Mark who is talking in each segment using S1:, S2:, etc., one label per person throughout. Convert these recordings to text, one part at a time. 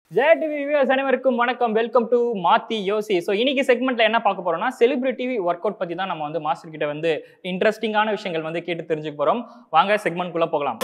S1: ஜெய TV viewers அனைவருக்கும் வணக்கம் வெல்கம் டு மாத்தி யோசி ஸோ இன்னைக்கு செக்மெண்ட்ல என்ன பார்க்க போறோம்னா செலிபிரிட்டி ஒர்க் அவுட் பத்தி தான் நம்ம வந்து மாஸ்டர் கிட்ட வந்து இன்ட்ரெஸ்டிங்கான விஷயங்கள் வந்து கேட்டு தெரிஞ்சுக்க போறோம் வாங்க செக்மெண்ட் குள்ள போகலாம்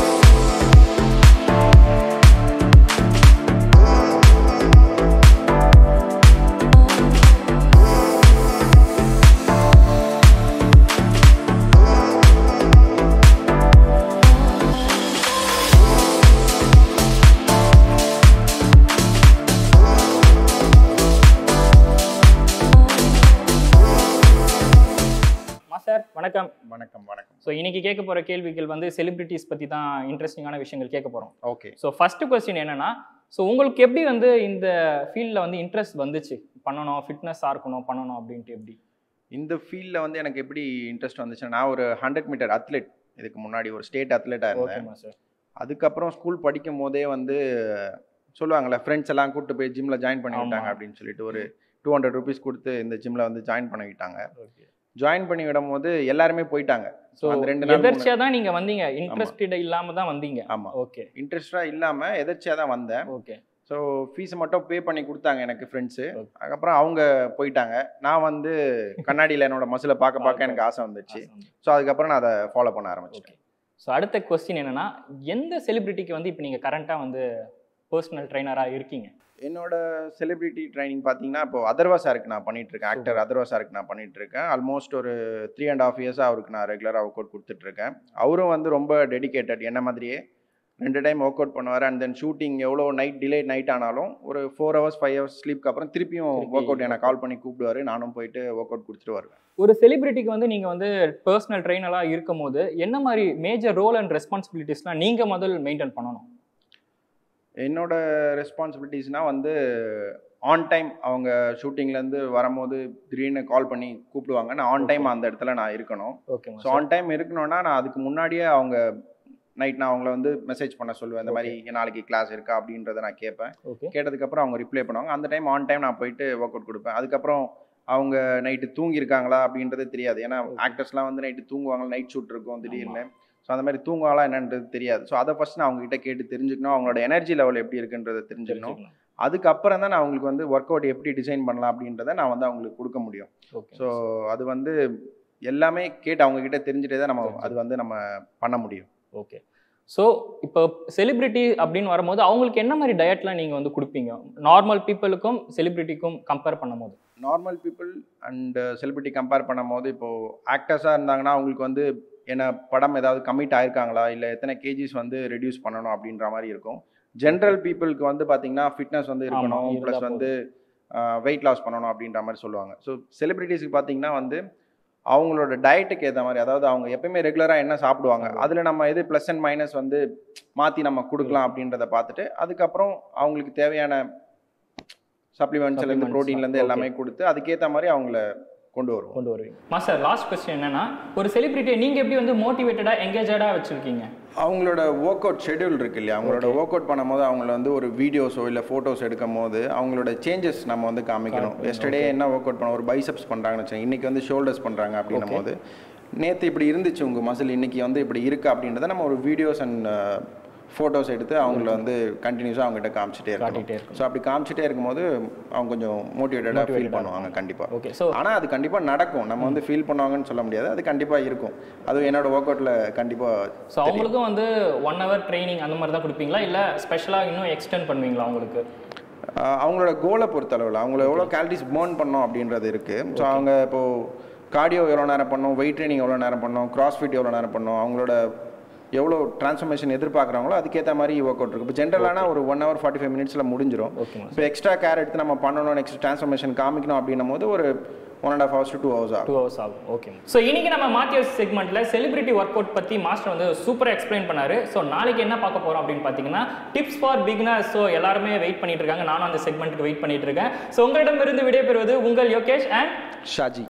S1: மாஸ்டர் வணக்கம்
S2: வணக்கம் வணக்கம்
S1: ஸோ இன்னைக்கு கேட்க போற கேள்விகள் வந்து செலிபிரிட்டிஸ் பத்தி தான் இன்ட்ரெஸ்டிங்கான விஷயங்கள் கேட்க போறோம்
S2: ஓகே
S1: ஸோ ஃபர்ஸ்ட் கொஸ்டின் என்னன்னா ஸோ உங்களுக்கு எப்படி வந்து இந்த ஃபீல்டில் வந்து இன்ட்ரெஸ்ட் வந்துச்சு பண்ணணும் ஃபிட்னஸாக இருக்கணும் பண்ணணும் அப்படின்ட்டு எப்படி
S2: இந்த ஃபீல்டில் வந்து எனக்கு எப்படி இன்ட்ரெஸ்ட் வந்துச்சுன்னா நான் ஒரு ஹண்ட்ரட் மீட்டர் அத்லெட் இதுக்கு முன்னாடி ஒரு ஸ்டேட் அத்லெட்டாக
S1: ஓகே
S2: இருந்தேன்
S1: மாஸ்டர்
S2: அதுக்கப்புறம் ஸ்கூல் படிக்கும் போதே வந்து சொல்லுவாங்கல்ல ஃப்ரெண்ட்ஸ் எல்லாம் கூப்பிட்டு போய் ஜிம்மில் ஜாயின் பண்ணி
S1: ஆமா.
S2: விட்டாங்க அப்படின்னு சொல்லிட்டு ஒரு டூ ஹண்ட்ரட் ருபீஸ் கொடுத்து இந்த ஜிம்மில் வந்து ஜாயின் பண்ண விட்டாங்க
S1: ஓகே
S2: ஜாயின் பண்ணி விடும் போது எல்லாருமே போயிட்டாங்க
S1: ஸோ
S2: அந்த ரெண்டு நாள்
S1: எதர்ச்சியாக தான் நீங்கள் வந்தீங்க இன்ட்ரெஸ்டட் இல்லாமல் தான் வந்தீங்க
S2: ஆமாம்
S1: ஓகே
S2: இன்ட்ரெஸ்டாக இல்லாமல் எதர்ச்சியாக தான் வந்தேன்
S1: ஓகே
S2: ஸோ ஃபீஸ் மட்டும் பே பண்ணி கொடுத்தாங்க எனக்கு ஃப்ரெண்ட்ஸு
S1: Okay.
S2: அதுக்கப்புறம் அவங்க போயிட்டாங்க நான் வந்து கண்ணாடியில் என்னோட மசிலை பார்க்க பார்க்க எனக்கு ஆசை வந்துச்சு ஸோ அதுக்கப்புறம் நான் அதை ஃபாலோ பண்ண ஆரம்பிச்சிட்டேன்
S1: ஓகே ஸோ அடுத்த கொஸ்டின் என்னன்னா எந்த செலிபிரிட்டிக்கு வந்து இப்போ நீங்கள் கரண்ட்டாக வந்து பர்சனல் ட்ரைனராக இருக்கீங்க
S2: என்னோட செலிபிரிட்டி ட்ரைனிங் பார்த்தீங்கன்னா இப்போ அதர்வா சாருக்கு நான் பண்ணிட்டு இருக்கேன் ஆக்டர் அதர்வா சாருக்கு நான் பண்ணிட்டு இருக்கேன் ஆல்மோஸ்ட் ஒரு த்ரீ அண்ட் ஆஃப் இயர்ஸாக அவருக்கு நான் ரெகுலராக ஒர்க் அவுட் கொடுத்துட்டு இருக்கேன் அவரும் வந்து ரொம்ப டெடிகேட்டட் என்ன மாதிரியே ரெண்டு டைம் ஒர்க் அவுட் பண்ணுவார் அண்ட் தென் ஷூட்டிங் எவ்வளோ நைட் டிலே நைட் ஆனாலும் ஒரு ஃபோர் ஹவர்ஸ் ஃபைவ் ஹவர்ஸ் ஸ்லீப்க்கு அப்புறம் திருப்பியும்
S1: திருப்பி
S2: ஒர்க் அவுட் எனக்கு கால் பண்ணி கூப்பிடுவாரு நானும் போயிட்டு ஒர்க் அவுட் கொடுத்துட்டு வருவேன்
S1: ஒரு செலிபிரிட்டிக்கு வந்து நீங்கள் வந்து பர்சனல் ட்ரைனராக இருக்கும் போது என்ன மாதிரி மேஜர் ரோல் அண்ட் ரெஸ்பான்சிபிலிட்டிஸ்லாம் நீங்கள் முதல் மெயின்டைன் பண்ணணும்
S2: என்னோட ரெஸ்பான்சிபிலிட்டிஸ்னால் வந்து ஆன் டைம் அவங்க ஷூட்டிங்லேருந்து வரும்போது திடீர்னு கால் பண்ணி கூப்பிடுவாங்க நான் ஆன் டைம் அந்த இடத்துல நான் இருக்கணும்
S1: ஓகே
S2: ஸோ ஆன் டைம் இருக்கணும்னா நான் அதுக்கு முன்னாடியே அவங்க நைட் நான் அவங்கள வந்து மெசேஜ் பண்ண சொல்லுவேன் இந்த மாதிரி நாளைக்கு கிளாஸ் இருக்கா அப்படின்றத நான் கேட்பேன்
S1: ஓகே
S2: கேட்டதுக்கப்புறம் அவங்க ரிப்ளை பண்ணுவாங்க அந்த டைம் ஆன் டைம் நான் போயிட்டு ஒர்க் அவுட் கொடுப்பேன் அதுக்கப்புறம் அவங்க நைட்டு தூங்கியிருக்காங்களா அப்படின்றது தெரியாது ஏன்னா
S1: Okay.
S2: ஆக்டர்ஸ்லாம் வந்து நைட்டு தூங்குவாங்க நைட் ஷூட் இருக்கும் திடீர்னு ஸோ அந்த மாதிரி தூங்குவாங்களா என்னன்றது தெரியாது ஸோ அதை ஃபஸ்ட் நான் அவங்க கிட்ட கேட்டு தெரிஞ்சுக்கணும் அவங்களோட எனர்ஜி லெவல் எப்படி இருக்குன்றதை தெரிஞ்சுக்கணும் அதுக்கப்புறம் தான் நான் அவங்களுக்கு வந்து ஒர்க் அவுட் எப்படி டிசைன் பண்ணலாம் அப்படின்றத நான் வந்து அவங்களுக்கு கொடுக்க முடியும்
S1: ஓகே
S2: ஸோ அது வந்து எல்லாமே கேட்டு அவங்க கிட்ட தெரிஞ்சுட்டே தான் நம்ம அது வந்து நம்ம பண்ண முடியும்
S1: ஓகே ஸோ இப்போ செலிபிரிட்டி அப்படின்னு வரும்போது அவங்களுக்கு என்ன மாதிரி டயட்லாம் நீங்கள் வந்து கொடுப்பீங்க நார்மல் பீப்புளுக்கும் செலிபிரிட்டிக்கும் கம்பேர் பண்ணும்போது
S2: normal people and celebrity compare பண்ணும்போது இப்போது ஆக்டர்ஸாக இருந்தாங்கன்னா அவங்களுக்கு வந்து என்ன படம் ஏதாவது கமிட் ஆயிருக்காங்களா இல்லை எத்தனை கேஜிஸ் வந்து ரெடியூஸ் பண்ணணும் அப்படின்ற மாதிரி இருக்கும் ஜென்ரல் பீப்புளுக்கு வந்து பார்த்தீங்கன்னா ஃபிட்னஸ் வந்து இருக்கணும்
S1: இருந்தா
S2: ப்ளஸ் வந்து வெயிட் லாஸ் பண்ணணும் அப்படின்ற மாதிரி சொல்லுவாங்க ஸோ செலிபிரிட்டிஸ்க்கு பார்த்தீங்கன்னா வந்து அவங்களோட டயட்டுக்கு ஏற்ற மாதிரி அதாவது அவங்க எப்பயுமே ரெகுலராக என்ன சாப்பிடுவாங்க அதில் நம்ம எது ப்ளஸ் அண்ட் மைனஸ் வந்து மாற்றி நம்ம கொடுக்கலாம் அப்படின்றத பார்த்துட்டு அதுக்கப்புறம் அவங்களுக்கு தேவையான சப்ளிமெண்ட்ஸ்லேருந்து
S1: Supplements,
S2: ப்ரோட்டீன்லேருந்து
S1: okay.
S2: எல்லாமே கொடுத்து அதுக்கேற்ற மாதிரி அவங்கள கொண்டு வருவோம்
S1: கொண்டு வருவீங்க மாஸ்டர் லாஸ்ட் கொஸ்டின் என்னன்னா ஒரு செலிபிரிட்டியை நீங்கள் எப்படி வந்து மோட்டிவேட்டடாக எங்கேஜடாக வச்சுருக்கீங்க
S2: அவங்களோட ஒர்க் அவுட் ஷெட்யூல் இருக்கு இல்லையா அவங்களோட ஒர்க் அவுட் பண்ணும்போது அவங்கள வந்து ஒரு வீடியோஸோ இல்லை ஃபோட்டோஸ் எடுக்கும் போது அவங்களோட சேஞ்சஸ் நம்ம வந்து காமிக்கணும்
S1: காமிக்கணும்,
S2: எஸ்டர்டே என்ன ஒர்க் அவுட் பண்ண ஒரு பைசப்ஸ் பண்ணுறாங்கன்னு வச்சுக்கோங்க இன்னைக்கு வந்து ஷோல்டர்ஸ் பண்ணுறாங்க அப்படின்னும் போது நேற்று இப்படி இருந்துச்சு உங்கள் மசில் இன்னைக்கு வந்து இப்படி இருக்கு அப்படின்றத நம்ம ஒரு வீடியோஸ் அண்ட் ஃபோட்டோஸ் எடுத்து அவங்கள வந்து கண்டினியூஸாக அவங்ககிட்ட காமிச்சிட்டே
S1: காட்டிட்டே
S2: இருக்கணும்
S1: இருக்கணும்.
S2: ஸோ அப்படி காமிச்சிட்டே இருக்கும்போது அவங்க கொஞ்சம் மோட்டிவேட்டடாக ஃபீல் பண்ணுவாங்க கண்டிப்பாக
S1: ஓகே ஸோ
S2: ஆனால் அது கண்டிப்பாக நடக்கும் நம்ம வந்து ஃபீல் பண்ணுவாங்கன்னு சொல்ல முடியாது அது கண்டிப்பாக இருக்கும் அது என்னோட ஒர்க் அவுட்டில் கண்டிப்பாக
S1: ஸோ அவங்களுக்கும் வந்து ஒன் ஹவர் ட்ரைனிங் அந்த மாதிரி தான் கொடுப்பீங்களா இல்லை ஸ்பெஷலாக இன்னும் எக்ஸ்டெண்ட் பண்ணுவீங்களா அவங்களுக்கு
S2: ஆஹ் அவங்களோட கோலை பொறுத்தளவில் அவங்கள எவ்வளோ கேலரிஸ் பேர்ன் பண்ணோம் அப்படின்றது இருக்குது ஸோ அவங்க இப்போது கார்டியோ எவ்வளோ நேரம் பண்ணோம் வெயிட் ட்ரைனிங் எவ்வளோ நேரம் பண்ணோம் கிராஸ்ஃபிட் எவ்வளோ நேரம் பண்ணோம் அவங்களோட எவ்வளோ ட்ரான்ஸ்ஃபர்மேஷன் எதிர்பார்க்குறாங்களோ அதுக்கேற்ற மாதிரி ஒர்க் அவுட் இருக்குது இப்போ ஜென்ரலான ஒரு ஒன் ஹவர் ஃபார்ட்டி ஃபைவ் மினிட்ஸில் முடிஞ்சிடும்
S1: ஓகே
S2: இப்போ எக்ஸ்ட்ரா கேர் எடுத்து நம்ம பண்ணணும் நெக்ஸ்ட் ட்ரான்ஸ்ஃபர்மேஷன் காமிக்கணும் அப்படின்னும் போது ஒரு one and half hours to two hours ஆகும்
S1: டூ ஹவர்ஸ் ஆகும் ஓகே ஸோ இன்னைக்கு நம்ம மாத்தியோஸ் செக்மெண்ட்ல செலிபிரிட்டி ஒர்க் அவுட் பத்தி மாஸ்டர் வந்து சூப்பராக எக்ஸ்பிளைன் பண்ணாரு ஸோ நாளைக்கு என்ன பார்க்க போறோம் அப்படின்னு பார்த்தீங்கன்னா டிப்ஸ் ஃபார் பிகினர்ஸ் ஸோ எல்லாருமே வெயிட் பண்ணிட்டு இருக்காங்க நானும் அந்த செக்மெண்ட்டுக்கு வெயிட் பண்ணிட்டு இருக்கேன் ஸோ உங்களிடமிருந்து விடைபெறுவது உங்கள் யோகேஷ் அண்ட்
S2: ஷாஜி